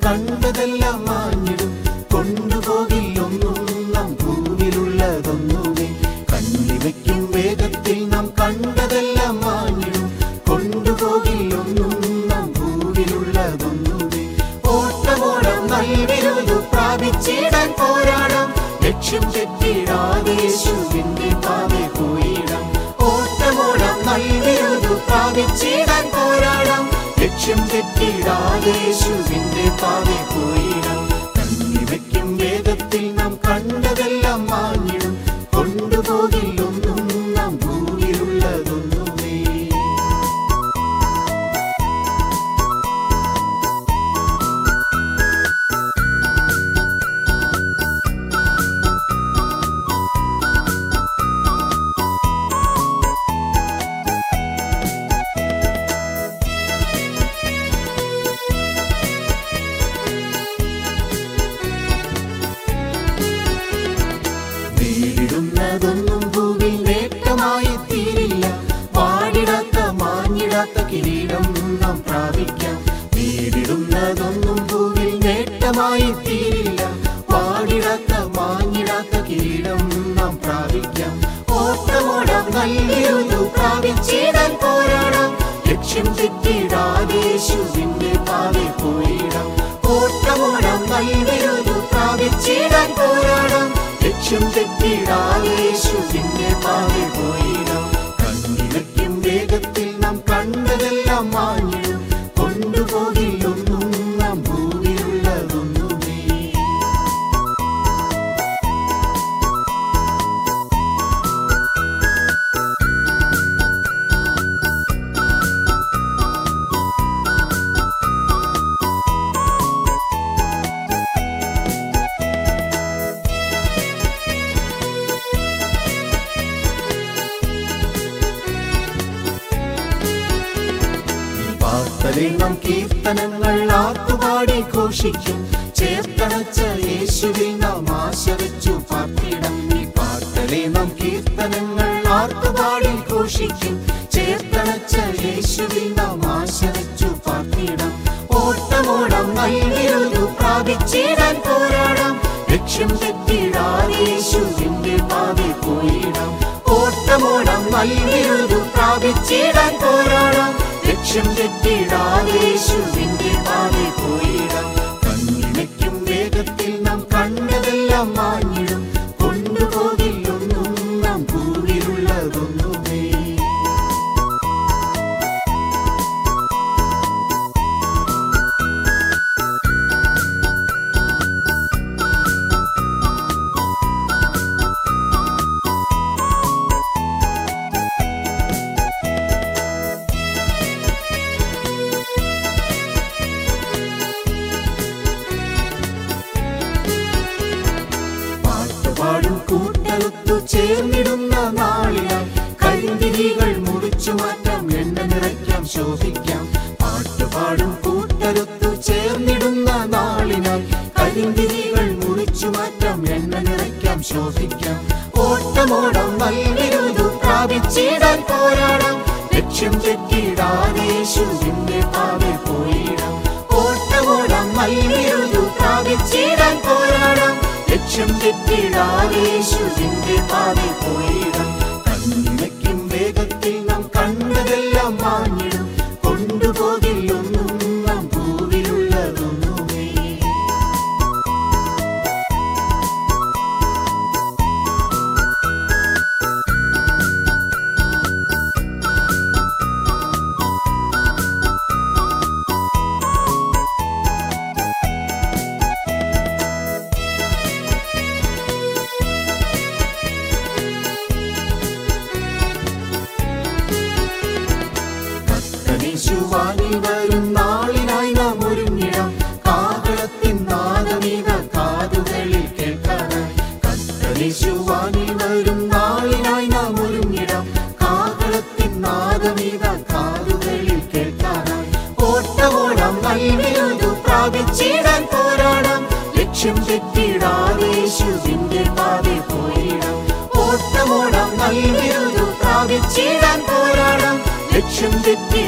കണ്ടതെല്ലാം മാഞ്ഞിടും കൊണ്ടുപോകില്ലൊന്നും നാം ഭൂവിലുള്ളതൊന്നുമേ കണ്ണിവയ്ക്കും വേഗത്തിൽ നാം കണ്ടതെല്ലാം മാഞ്ഞിടും കൊണ്ടുപോകില്ലൊന്നും നാം ഭൂവിലുള്ളതൊന്നുമേ ഓട്ടമോടം നൽവിരുതു പ്രാപിച്ചിടാൻ പോരാടാം ലക്ഷ്യം തെറ്റിടാതെ യേശുവിന്റെ പാതെ പോയിടാം ഓട്ടമോടം നൽവിരുതു പ്രാപിച്ചിടാൻ പോരാടാം ലക്ഷ്യം തെറ്റിടാതെ യേശുവിന്റെ പാതെ പോയിടാം കണ്ണിവയ്ക്കും വേഗത്തിൽ നാം കണ്ടതെല്ലാം മാഞ്ഞിടും കൊണ്ടുപോകില്ലൊന്നും നാം ഭൂമിയിലുള്ളതൊന്നുമേ നേരിടുന്നതൊന്നും ഭൂവിൽ നേട്ടമായി തീരില്ല പാടിടാത്ത മാഞ്ഞിടാത്ത കിരീടം നാം പ്രാപിക്കാം നേരിടുന്നതൊന്നും ഭൂവിൽ നേട്ടമായി തീരില്ല പാടിടാത്ത മാഞ്ഞിടാത്ത കിരീടം നാം പ്രാപിക്കാം ഓട്ടമോടം നൽകിയൊരു പ്രാപിച്ചിടാൻ പോരാടാം ലക്ഷ്യം തെറ്റിടാതെ യേശുവിന്റെ പാതെ പോയിടാം ഓട്ടമോടം നൽകിയൊരു പ്രാപിച്ചിടാൻ പോരാടാം ലക്ഷ്യം തെറ്റിടാതെ യേശുവിന്റെ പാതെ പോയിടാം കണ്ണിലയ്ക്കും വേഗത്തിൽ നാം കണ്ടതെല്ലാം മാഞ്ഞിടും കൊണ്ടുപോകില്ലൊന്നും നാം ഭൂമിയിലുള്ളതൊന്നുമേ പാർത്തലിൽ നാം കീർത്തനങ്ങൾ ആർത്തുപാടി ഘോഷിക്കും ചേർത്തണച്ച യേശുവിൽ നാം ആശ വെച്ചു പാർത്തിടം ഈ പാർത്തലെ നാം കീർത്തനങ്ങൾ ആർത്തുപാടി ഘോഷിക്കും ചേർത്തണച്ച യേശുവിൽ നാം ആശ വെച്ചു പാർത്തിടം ഓട്ടമോടം നൽകിയൊരു പ്രാപിച്ചിടാൻ പോരാടാം ലക്ഷ്യം തെറ്റിടാതെ യേശുവിന്റെ പാതെ പോയിടാം ഓട്ടമോടം നൽകിയൊരു പ്രാപിച്ചിടാൻ പോരാടാം ലക്ഷ്യം തെറ്റിടാതെ യേശുവിന്റെ പാതെ പോയിടാം കണ്ണിനയ്ക്കും വേഗത്തിൽ നാം കണ്ടതെല്ലാം മാഞ്ഞിടും കൊണ്ടുപോകില്ലൊന്നും നാം ഭൂമിയിലുള്ളതൊന്നുമേ പാട്ടുപാടും കൂട്ടലൊത്തു ചേർന്നിടുന്ന നാളിലായി കരിന്തിരികൾ മുറിച്ചു മാറ്റാം എണ്ണ നിറയ്ക്കാം ശോഭിക്കാം പാട്ടുപാടും കൂട്ടലൊത്തു ചേർന്നിടുന്ന നാളിനായി കരിന്തിരികൾ മുറിച്ചു മാറ്റാം എണ്ണ നിറയ്ക്കാം ശോഭിക്കാം ഓട്ടമോടം നൽകിരുതു പ്രാപിച്ചിടാൻ പോരാടാം ലക്ഷ്യം തെറ്റിടാതെ യേശുവിന്റെ പാതെ പോയിടാം ഓട്ടമോടം നൽകിരുതു പ്രാപിച്ചിടാൻ പോരാടാം ലക്ഷ്യം തെറ്റിടാതെ യേശുവിന്റെ പാതെ പോയിടാം കണ്ണിനയ്ക്കും വേഗത്തിൽ നാം കണ്ടതെല്ലാം മാഞ്ഞിടും കൊണ്ടുപോകില്ലൊന്നും നാം ഭൂവിലുള്ളതൊന്നുമേ കത്തനീശുവാനിൽ വരും നാളിനായി നാം ഒരുങ്ങിടാം കാഹളത്തിൻ നാദമീത കാതുകളിൽ കേൾക്കാനായി കത്തനീശുവാനിൽ വരും നാളിനായി നാം ഒരുങ്ങിടാം കാഹളത്തിൻ നാദമീത കാതുകളിൽ കേൾക്കാനായി ഓട്ടമോടാം നൽകിയൊരു പ്രാപിച്ചിടാൻ പോരാടാം ലക്ഷ്യം തെറ്റിടാതെ യേശുവിന്റെ പാതെ പോയിടാം ഓട്ടമോടാം നൽകിയൊരു പ്രാപിച്ചിടാൻ പോരാടാം ലക്ഷ്യം തെറ്റി